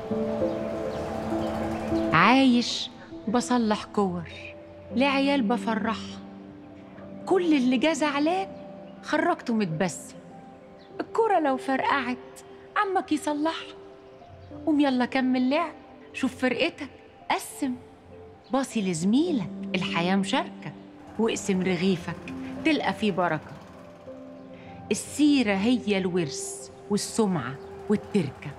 عايش بصلح كور لعيال بفرحها كل اللي جه زعلان خرجته متبسم الكورة لو فرقعت عمك يصلحها قوم يلا كمل لعب شوف فرقتك قسم باصي لزميلك الحياة مشاركة واقسم رغيفك تلقى فيه بركة السيرة هي الورث والسمعة والتركة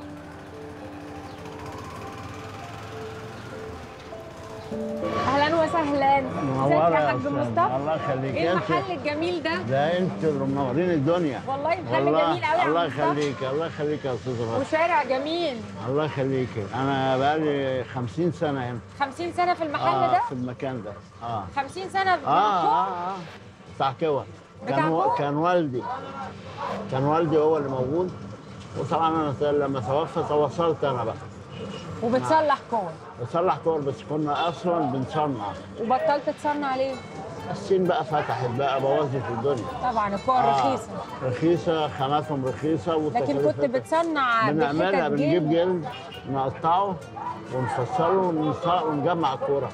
اهلا وسهلا ازيك منورة يا يا حاج أستاذ. مصطفى الله يخليك ايه انت المحل الجميل ده ده انت اللي منورين الدنيا والله محل والله جميل قوي يا الله عم مصطفى يخليك الله يخليك يا استاذ فاطمه وشارع جميل الله يخليك انا بقالي 50 سنه هنا 50 سنه في المحل آه ده في المكان ده اه 50 سنه في اه اه, المكان آه. بتاع كور بتاع كان و... كور؟ كان والدي كان والدي هو اللي موجود وطبعا انا لما توفى تواصلت انا بقى وبتصلح كور بصلح كور بس كنا اصلا بنصنع وبطلت تصنع ليه الصين بقى فتحت بقى بوظت الدنيا طبعا الكور آه، رخيصه رخيصه خاماتهم رخيصه لكن والتكاليف كنت بتصنع بنعملها بحتت بنجيب جلد جلد نقطعه ونفصله ونص- ونجمع الكوره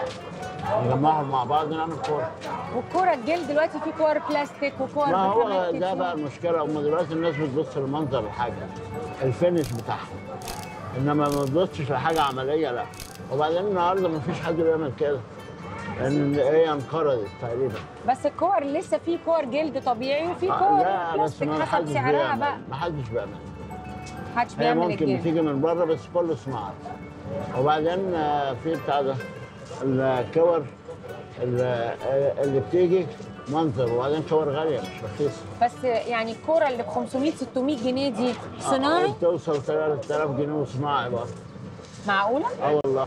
نجمعهم مع بعض نعمل كوره والكوره الجلد دلوقتي في كور بلاستيك وكور ما هو بخامات ده بقى كتير. المشكله هم دلوقتي الناس بتبص لمنظر الحاجه الفينش بتاعهم انما ما بتبصش لحاجه عمليه لا وبعدين النهارده ما فيش حد بيعمل كده لان هي انقرضت تقريبا بس الكور لسه في كور جلد طبيعي وفي آه، كور لا بس بلاستيك ما حسب حدش سعرها بيعمل بقى ما حدش بيعمل محدش هي بيعمل ممكن الجلد بتيجي من بره بس كله صناعه وبعدين آه، في بتاع ده الكور اللي اللي بتيجي منظر وبعدين كور غاليه مش رخيصه بس يعني الكوره اللي ب 500 600 جنيه دي صناعي توصل 3000 جنيه وصناعي برضه معقوله اه والله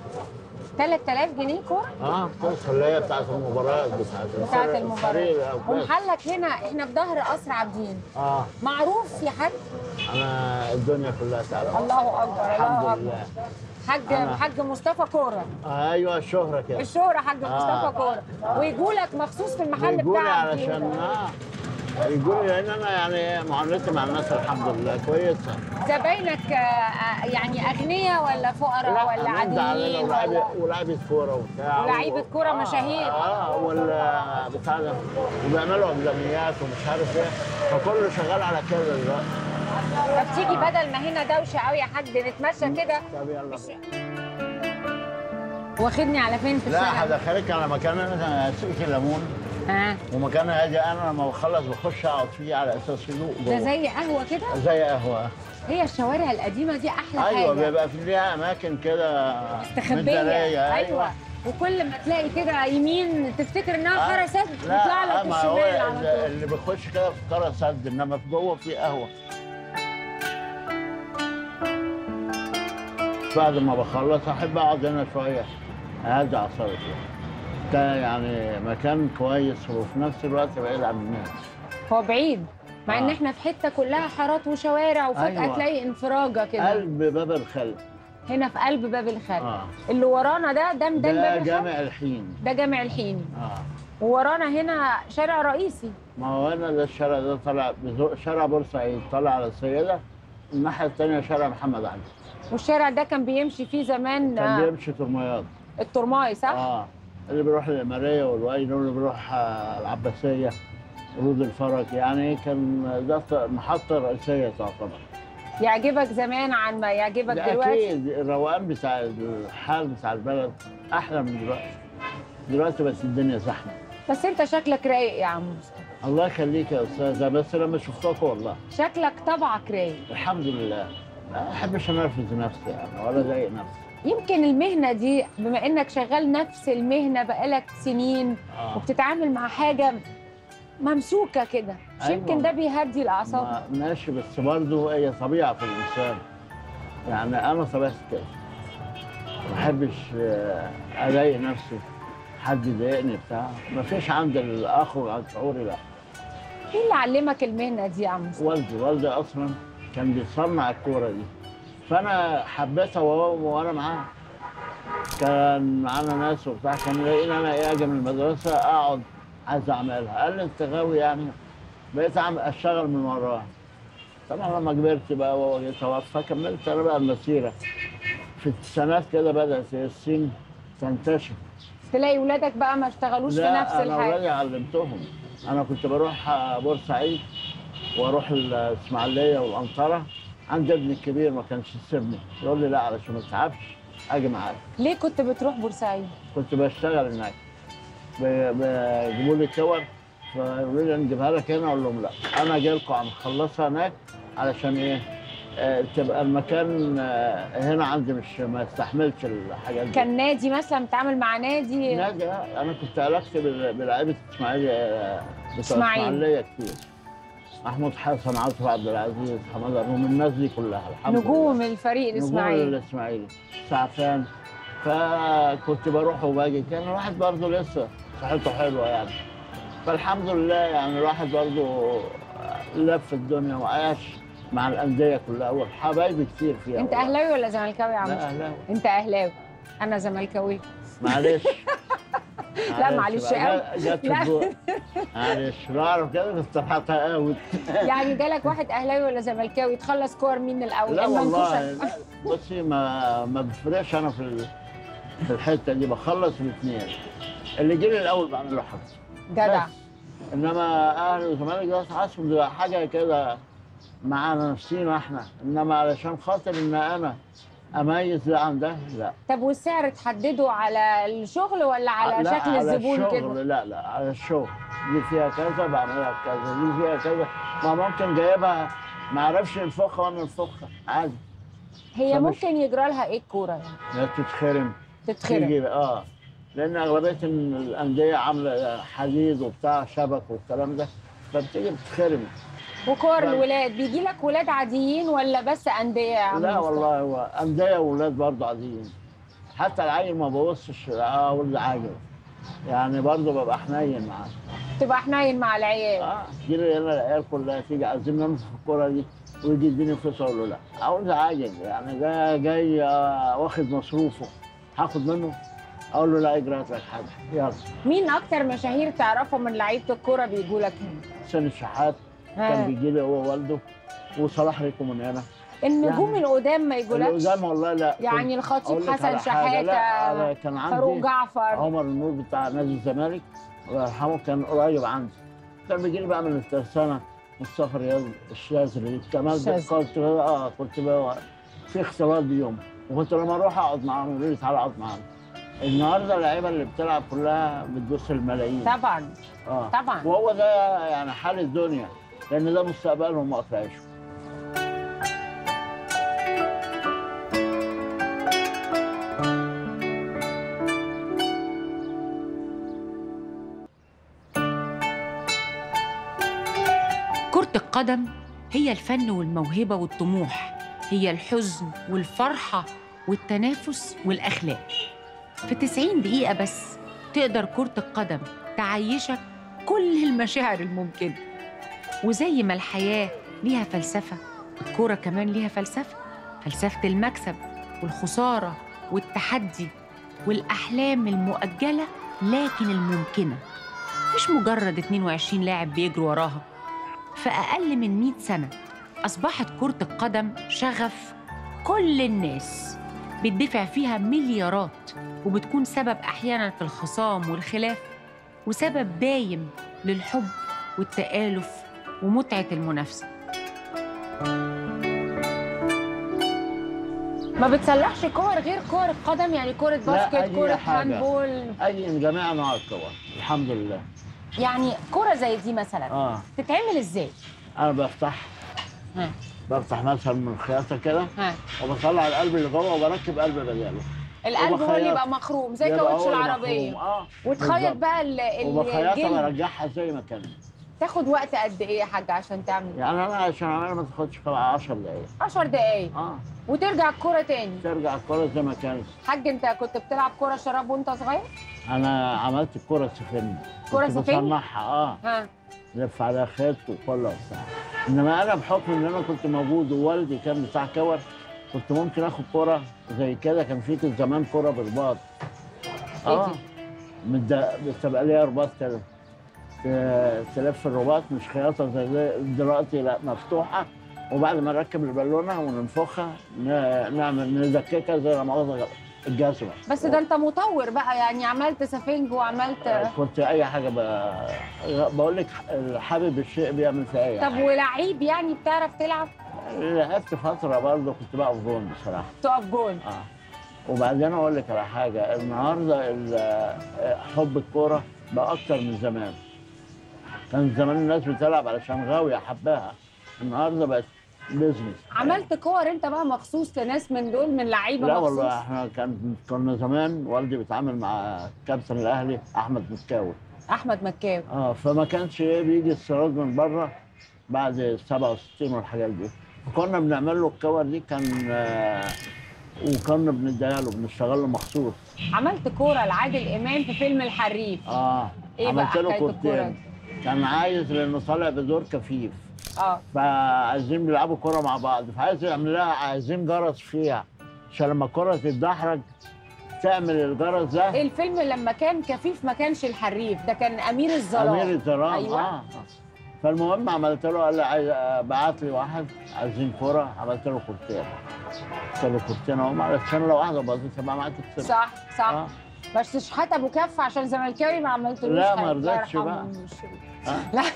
3000 جنيه كوره اه توصل اللي هي بتاعت المباريات بتاعت بتاعت الفريق- المباراه الفريق أو بس. ومحلك هنا احنا في ظهر قصر عابدين اه معروف يا حاج انا الدنيا كلها تعرف الله اكبر الحمد الله اكبر لله حاج أنا- حاج مصطفى كوره آه ايوه الشهره كده الشهرة حاج آه. مصطفى كوره ويجوا لك مخصوص في المحل بيجولي بتاعك علشان اه يقولي لان انا يعني معاملتي مع الناس الحمد لله كويسه زباينك آه، آه، يعني اغنياء ولا فقراء ولا أنا علينا عاديين ولاعيبه ولا ولاعيبه كوره وبتاع ولاعيبة كورة آه، مشاهير. اه ولا بتاع ده وبيعملوا اقدميات ومش عارف ايه فكله شغال على كده دلوقتي طب تيجي بدل ما هنا دوشه قوي يا حاج نتمشى كده طب يلا واخدني على فين في لا الشارع هدخلك على مكان انا سقي ليمون ها ومكان هادي انا لما بخلص بخش اقعد فيه على اساس هدوء ده جوه زي قهوه كده زي قهوه هي الشوارع القديمه دي احلى ايوه حاجه بيبقى في ليها اماكن كده مستخبيه متدارية، ايوه وكل ما تلاقي كده يمين تفتكر انها خرا سد تطلع لا لك ما هو الشمال على اللي- طول اللي بيخش كده في قرى سد انما في جوه في قهوه بعد ما بخلص احب اقعد هنا شويه اهدي اعصابي فيها ده يعني مكان كويس وفي نفس الوقت بعيد عن الناس هو بعيد مع ان آه. احنا في حته كلها حارات وشوارع وفجاه أيوة. تلاقي انفراجه كده قلب باب الخلق هنا في قلب باب الخلق اه اللي ورانا ده ده ميدان ده باب الخلق جامع الحين ده جامع الحين اه وورانا هنا شارع رئيسي ما هو هنا ده الشارع ده طالع بزو- شارع بورسعيد طالع على السيده الناحيه الثانيه شارع محمد علي والشارع ده كان بيمشي فيه زمان كان آه، بيمشي ترميات الترماي صح؟ اه اللي بيروح الإمارية والوين واللي بيروح آه، العباسية رود الفرج يعني كان ده ط- محطة رئيسية تعتبر يعجبك زمان عن ما يعجبك ده دلوقتي أكيد الروقان بتاع الحال بتاع البلد أحلى من دلوقتي دلوقتي بس الدنيا زحمة بس انت شكلك رايق يا عم مصطفى الله يخليك يا أستاذة بس لما شفتك والله شكلك طبعك رايق الحمد لله ما أحبش أنرفز نفسي يعني ولا أضايق نفسي يمكن المهنة دي بما انك شغال نفس المهنة بقالك سنين آه. وبتتعامل مع حاجة ممسوكة كده مش أيوة. يمكن ده بيهدي الأعصاب ما- ماشي بس برضه هي طبيعة في الإنسان يعني أنا طبيعتي كده ما بحبش آه، أضايق نفسي حد يضايقني بتاع ما فيش عندي الأخرج عن شعوري لا مين اللي علمك المهنة دي يا عم مصطفى؟ والدي والدي أصلا كان بيصنع الكورة دي فأنا حبيتها وهو وأنا معاه كان معانا ناس وبتاع كان يلاقيني أنا إيه أجي من المدرسة أقعد عايز أعملها قال لي أنت غاوي يعني بقيت أعمل أشتغل من وراه طبعا لما كبرت بقى وهو توفى كملت انا بقى المسيره في التسعينات كده بدات الصين تنتشر تلاقي ولادك بقى ما اشتغلوش في لا نفس انا الحاجه اولادي علمتهم انا كنت بروح بورسعيد واروح الاسماعيليه والانطره عند ابني الكبير ما كانش يسيبني يقول لي لا علشان ما تتعبش اجي معاك ليه كنت بتروح بورسعيد كنت بشتغل هناك ب- بيجيبوا لي كور فيقولوا لي نجيبها لك هنا اقول لهم لا انا جاي لكم مخلصها هناك علشان ايه آه، تبقى المكان آه، هنا عندي مش ما يستحملش الحاجات دي كان نادي مثلا بتعامل مع نادي نادي آه، انا كنت علاقتي بال- بلاعيبه اسماعيليه آه، بتوع إسماعيل. اسماعيليه كتير محمود حسن عاطف عبد العزيز حماد الرومي الناس دي كلها الحمد لله نجوم الفريق نجوم الاسماعيلي الاسماعيلي سعفان فكنت بروح وباجي كان الواحد برضه لسه صحته حلوه يعني فالحمد لله يعني الواحد برضه لف الدنيا وعاش مع الانديه كلها وحبايبي كتير فيها انت والله. اهلاوي ولا زملكاوي يا عم لا اهلاوي انت اهلاوي انا زملكاوي معلش لا، معلش بقى، أوي. جت في لا. الجوع. معلش لو اعرف كده كنت طلعتها اوت يعني جالك واحد اهلاوي ولا زملكاوي تخلص كور مين الاول لا إما والله نكوشك. بصي ما ما بفرقش انا في ال- في الحته دي بخلص الاثنين اللي جري الاول بعمل له حفظ جدع بس. انما اهلي والزمالك ده تحسب ده حاجه كده معانا نفسينا احنا انما علشان خاطر ان انا اميز ده عن ده لا طب والسعر تحدده على الشغل ولا على لا شكل على الزبون الشغل كده لا لا على الشغل دي فيها كذا بعملها بكذا دي فيها كذا ما ممكن جايبها ما اعرفش الفخه وانا الفخه عادي هي فمش- ممكن يجرى لها ايه الكوره يعني لا تتخرم تتخرب تيجي اه لان اغلبيه إن الانديه عامله حديد وبتاع شبك والكلام ده فبتيجي بتتخرم وكور لا. الولاد بيجي لك ولاد عاديين ولا بس انديه يا عم لا مصطفى؟ والله هو انديه واولاد برضه عاديين حتى العيل ما ببصش اه اقول ده عاجب يعني برضه ببقى حنين معاه تبقى حنين مع العيال اه تجيلي هنا العيال كلها تيجي عايزين نمسك الكوره دي ويجي يديني فلوس اقول له لا عاوز عاجل يعني ده جاي آه، واخد مصروفه هاخد منه اقول له لا اجري هات لك حاجه يلا مين اكتر مشاهير تعرفهم من لعيبه الكوره بيجوا لك هنا حسين الشحات كان ها. بيجي لي هو والده وصلاح ريكو من هنا النجوم يعني القدام ما يجولكش القدام والله لا يعني كنت الخطيب أقول لك حسن على حاجة، لا شحاته أنا كان فاروق عندي جعفر عمر النور بتاع نادي الزمالك الله يرحمه كان قريب عندي كان بيجي لي بقى من الترسانه مصطفى رياض الشاذلي كمال الشاذلي. كنت اه كنت بقى في اختلاط بيوم وكنت لما اروح اقعد معاهم يقولوا لي تعالى اقعد معانا النهارده اللعيبه اللي بتلعب كلها بتبص الملايين طبعا اه طبعا وهو ده يعني حال الدنيا لان ده مستقبلهم وقت عيشهم كرة القدم هي الفن والموهبة والطموح هي الحزن والفرحة والتنافس والأخلاق في 90 دقيقة بس تقدر كرة القدم تعيشك كل المشاعر الممكنة وزي ما الحياة ليها فلسفة الكورة كمان ليها فلسفة فلسفة المكسب والخسارة والتحدي والأحلام المؤجلة لكن الممكنة مش مجرد 22 لاعب بيجروا وراها في أقل من 100 سنة أصبحت كرة القدم شغف كل الناس بيدفع فيها مليارات وبتكون سبب أحيانا في الخصام والخلاف وسبب دايم للحب والتآلف ومتعة المنافسة ما بتصلحش كور غير كور القدم يعني كرة باسكت أي كرة حاجة. هاندبول اي من جميع انواع الكور الحمد لله يعني كرة زي دي مثلا اه تتعمل ازاي؟ انا بفتح ها بفتح مثلا من الخياطه كده ها وبطلع القلب اللي جوه وبركب قلب بداله القلب هو وبخيط. اللي يبقى مخروم زي يبقى كاوتش هو اللي العربية مفهوم. اه وتخيط بالظبط. بقى ال- ال- وبخيطها الجلد برجعها زي ما كانت تاخد وقت قد ايه يا حاج عشان تعمل يعني انا عشان اعملها ما تاخدش 10 دقايق 10 دقايق اه وترجع الكرة تاني ترجع الكرة زي ما كانت حاج انت كنت بتلعب كرة شراب وانت صغير؟ انا عملت الكرة سفن كرة كنت سفن؟ بصنعها اه ها لف عليها خيط وكله وبتاع انما انا بحكم ان انا كنت موجود ووالدي كان بتاع كور كنت ممكن اخد كرة زي كده كان في زمان كرة برباط ايه دي؟ مد- بتبقى ليها رباط كده ت- تلف الرباط مش خياطه زي دلوقتي لا مفتوحه وبعد ما نركب البالونه وننفخها ن- نعمل نزككها زي ما مؤاخذه الجزمه بس ده انت مطور بقى يعني عملت سفنج وعملت كنت اي حاجه ب... بقول لك حابب الشيء بيعمل في اي طب حاجه ولعيب يعني بتعرف تلعب لعبت فتره برضه كنت بقف جون بصراحه تقف جون اه وبعدين اقول لك على حاجه النهارده ال- حب الكوره بقى اكتر من زمان كان زمان الناس بتلعب علشان غاويه حباها النهارده بقت بيزنس عملت كور انت بقى مخصوص لناس من دول من لعيبه لا مخصوص والله احنا كان كنا زمان والدي بيتعامل مع كابتن الاهلي احمد مكاوي احمد مكاوي اه فما كانش ايه بيجي استيراد من بره بعد 67 والحاجات دي فكنا بنعمل له الكور دي كان آه وكنا بنديها له بنشتغل له مخصوص عملت كوره لعادل امام في فيلم الحريف اه إيه بقى عملت له حكاية الكورة كورتين كان عايز لانه طالع بدور كفيف اه فعايزين بيلعبوا كوره مع بعض فعايز يعمل لها عايزين جرس فيها عشان لما الكوره تتدحرج تعمل الجرس ده الفيلم لما كان كفيف ما كانش الحريف ده كان امير الظلام امير الظلام أيوة. اه فالمهم عملت له قال لي عايز بعت لي واحد عايزين كوره عملت له كورتين قلت له كورتين اهو علشان لو واحده باظت تبقى معاك السر صح صح آه. بس شحات ابو كف عشان زملكاوي ما عملتلوش لا، ما حاجة. الله رضيتش يرحمه بقى. ويشفيه. آه. لا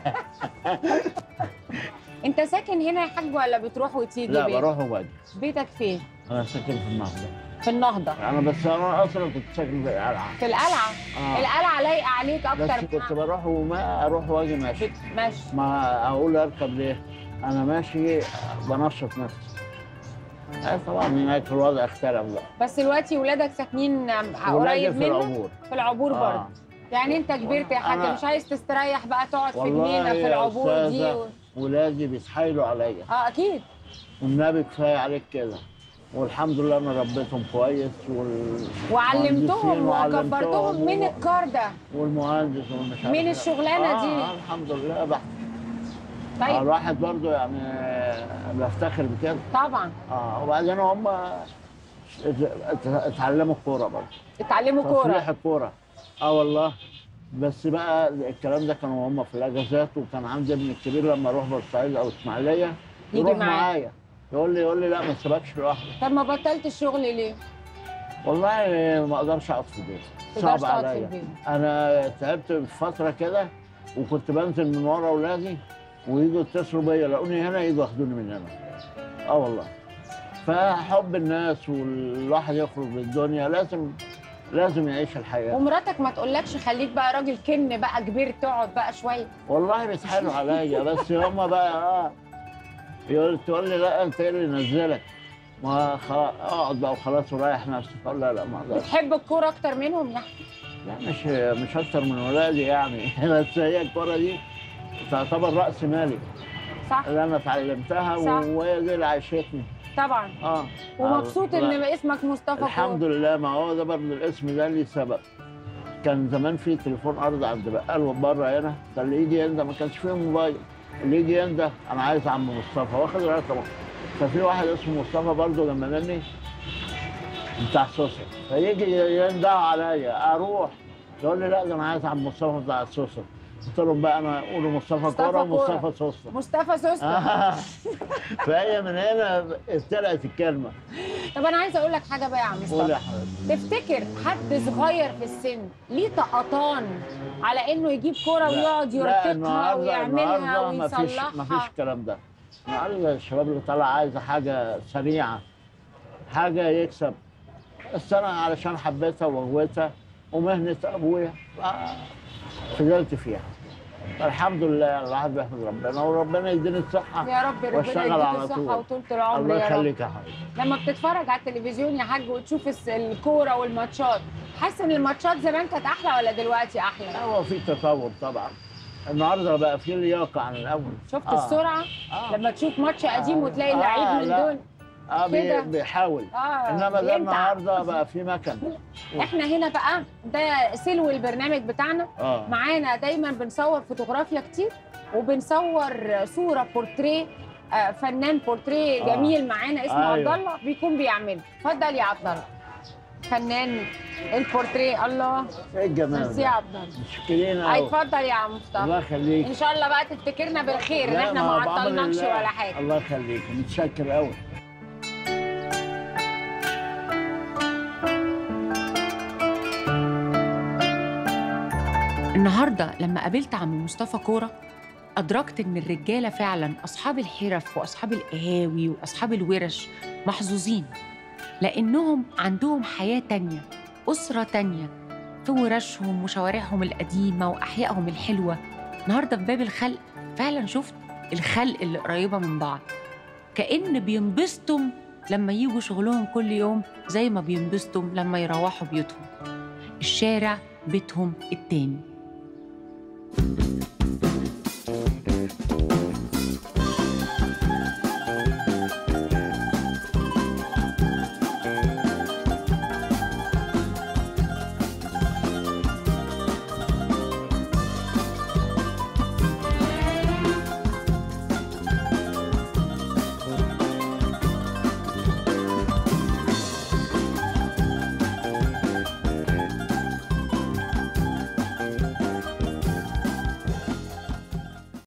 انت ساكن هنا يا حاج ولا بتروح وتيجي لا بيت؟ بروح وباجي بيتك فين انا ساكن في النهضه في النهضه انا بس انا اصلا كنت ساكن في القلعه في القلعه آه. القلعه لايقه عليك بس اكتر كنت بروح وما اروح واجي ماشي ماشي ما اقول اركب ليه؟ انا ماشي بنشط نفسي آه طبعا هناك الوضع اختلف بقى بس دلوقتي ولادك ساكنين ولادي قريب في منك العبور في العبور برضه آه. يعني انت كبرت يا حاج أنا- مش عايز تستريح بقى تقعد في والله جنينه في يا العبور دي أستاذة، و... ولادي بيتحايلوا عليا اه اكيد والنبي كفايه عليك كده والحمد لله انا ربيتهم كويس وال... وعلمتهم مهندسين وكبرتهم من و- الكار ده والمهندس والمش عارف من إيه. الشغلانة آه دي. آه الحمد لله بحت طيب الواحد برضه يعني آه، بفتخر بكده طبعا اه وبعدين هم ات- ات- اتعلموا الكوره برضه اتعلموا تصليح كوره الكوره اه والله بس بقى الكلام ده كانوا هم في الاجازات وكان عندي ابني الكبير لما اروح بورسعيد او اسماعيليه يجي يروح معاك. معايا يقول لي يقول لي لا ما تسيبكش لوحدك طب ما بطلت الشغل ليه؟ والله ما اقدرش اقعد في البيت تقدرش صعب تقعد في عليا البيت. انا تعبت في فتره كده وكنت بنزل من ورا اولادي ويجوا يتصلوا بيا يلاقوني هنا يجوا ياخدوني من هنا اه والله فحب الناس والواحد يخرج للدنيا لازم لازم يعيش الحياه ومراتك ما تقولكش خليك بقى راجل كن بقى كبير تقعد بقى شويه والله بيتحايلوا عليا بس هم بقى اه يقول تقول لي لا انت ايه اللي نزلك ما خلاص اقعد بقى وخلاص وريح نفسك اقول لا لا ما اقدرش بتحب الكوره اكتر منهم يا أحمد؟ لا مش مش اكتر من ولادي يعني بس هي الكرة دي تعتبر راس مالي صح اللي انا اتعلمتها صح. وهي دي اللي عيشتني طبا اه ومبسوط آه، ان لا. اسمك مصطفى الحمد كورة. لله ما هو ده برضه الاسم ده ليه سبب كان زمان في تليفون ارض عند بقال بره هنا كان اللي يجي ينده ما كانش فيه موبايل اللي يجي ينده انا عايز عم مصطفى واخد رقمه ففي واحد اسمه مصطفى برضه جنب مني بتاع سوسه فيجي ينده عليا اروح يقول لي لا ده انا عايز عم مصطفى بتاع السوسه قلت لهم بقى انا قولوا مصطفى مصطفى كوره كورة. ومصطفى سوسه مصطفى سوسته آه. فهي من هنا ابتدأت الكلمه طب انا عايزه اقول لك حاجه بقى يا عم قول يا مصطفى حبيبي تفتكر حد صغير في السن ليه طقطان على انه يجيب كوره لا، ويقعد لا، يرتقها النهاردة- ويعملها النهاردة مفيش ويصلحها مفيش الكلام ده النهارده الشباب اللي طالع عايزه حاجه سريعه حاجه يكسب بس انا علشان حبيتها وغويتها ومهنه ابويا آه، فضلت فيها الحمد لله الواحد بيحمد ربنا وربنا يديني الصحه يا رب ربنا واشتغل يديك على الصحه طول. وطولة العمر الله يا رب يخليك يا حبيبي لما بتتفرج على التلفزيون يا حاج وتشوف الس- الكوره والماتشات حاسس ان الماتشات زمان كانت احلى ولا دلوقتي احلى هو في تطور طبعا النهارده بقى في لياقه عن الاول شفت آه. السرعه آه. لما تشوف ماتش قديم آه. وتلاقي آه، لعيب من لا. دول اه بي- كده. بيحاول اه انما ده ينفع. النهارده بقى في مكن احنا هنا بقى ده سلو البرنامج بتاعنا اه معانا دايما بنصور فوتوغرافيا كتير وبنصور صوره بورتريه آه، فنان بورتريه آه. جميل معانا اسمه أيوة. عبد الله بيكون بيعمله اتفضل يا عبد الله الفنان البورتريه الله ايه الجمال ميرسي ده يا عبد الله مشكلين أي قوي اتفضل يا الله مصطفى يخليك ان شاء الله بقى تفتكرنا بالخير ان لا، احنا ما بعمل عطلناكش الله. ولا حاجه الله يخليك متشكر قوي النهارده لما قابلت عم مصطفى كوره أدركت إن الرجالة فعلا أصحاب الحرف وأصحاب القهاوي وأصحاب الورش محظوظين لأنهم عندهم حياة تانية أسرة تانية في ورشهم وشوارعهم القديمة وأحيائهم الحلوة النهارده في باب الخلق فعلا شفت الخلق اللي قريبة من بعض كأن بينبسطوا لما يجوا شغلهم كل يوم زي ما بينبسطوا لما يروحوا بيوتهم الشارع بيتهم التاني